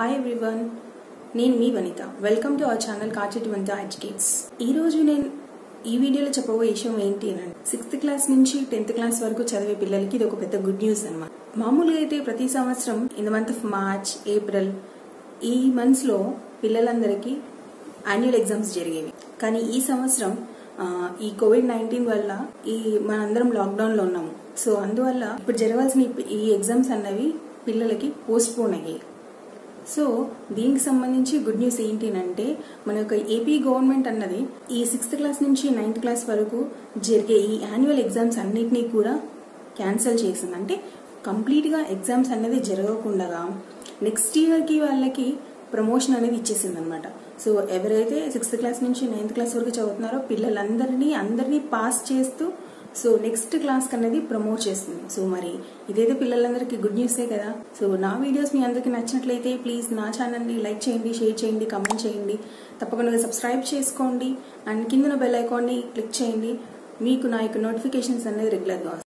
hi everyone నేను మీ Vanitha welcome to our channel కాచెట్ వనిత ఎడ్యుకేట్స్ ఈ రోజు నేను ఈ వీడియోలో చెప్పబోయే విషయం ఏంటి అని సిక్స్త్ క్లాస్ నుంచి టెన్త్ క్లాస్ వరకు చదివే పిల్లలకి ఇది ఒక పెద్ద గుడ్ న్యూస్ అనమాట మామూలుగా అయితే ప్రతి సంవత్సరం in the month of March April ఈ మంత్స్ లో పిల్లలందరికీ యాన్యువల్ ఎగ్జామ్స్ జరిగేవి కానీ ఈ సంవత్సరం ఆ, ఈ కోవిడ్ నైన్టీన్ వల్ల ఈ మనందరం లాక్డౌన్ లో ఉన్నాము సో అందువల్ల ఇప్పుడు జరగాల్సిన ఈ- ఈ ఎగ్జామ్స్ అన్నవి పిల్లలకి పోస్ట్ పోన్ అయ్యాయి సో దీనికి సంబంధించి గుడ్ న్యూస్ ఏంటి అంటే మన యొక్క ఏపీ గవర్నమెంట్ అన్నది ఈ సిక్స్త్ క్లాస్ నుంచి నైన్త్ క్లాస్ వరకు జరిగే ఈ యాన్యువల్ ఎగ్జామ్స్ అన్నిటినీ కూడా క్యాన్సిల్ చేసింది అంటే కంప్లీట్ గా ఎగ్జామ్స్ అనేది జరగకుండా నెక్స్ట్ ఇయర్ కి వాళ్ళకి ప్రమోషన్ అనేది ఇచ్చేసింది అనమాట సో ఎవరైతే సిక్స్త్ క్లాస్ నుంచి నైన్త్ క్లాస్ వరకు చదువుతున్నారో పిల్లలందరినీ అందరినీ పాస్ చేస్తూ సో నెక్స్ట్ క్లాస్ అనేది ప్రమోట్ చేస్తుంది సో మరి ఇదైతే పిల్లలందరికీ గుడ్ న్యూసే కదా సో నా వీడియోస్ మీ అందరికీ నచ్చినట్లయితే ప్లీజ్ నా ఛానల్ని లైక్ చేయండి షేర్ చేయండి కమెంట్ చేయండి తప్పకుండా సబ్స్క్రైబ్ చేసుకోండి అండ్ కింద బెల్ ఐకాన్ని క్లిక్ చేయండి మీకు నా యొక్క నోటిఫికేషన్స్ అనేది రెగ్యులర్గా వస్తాయి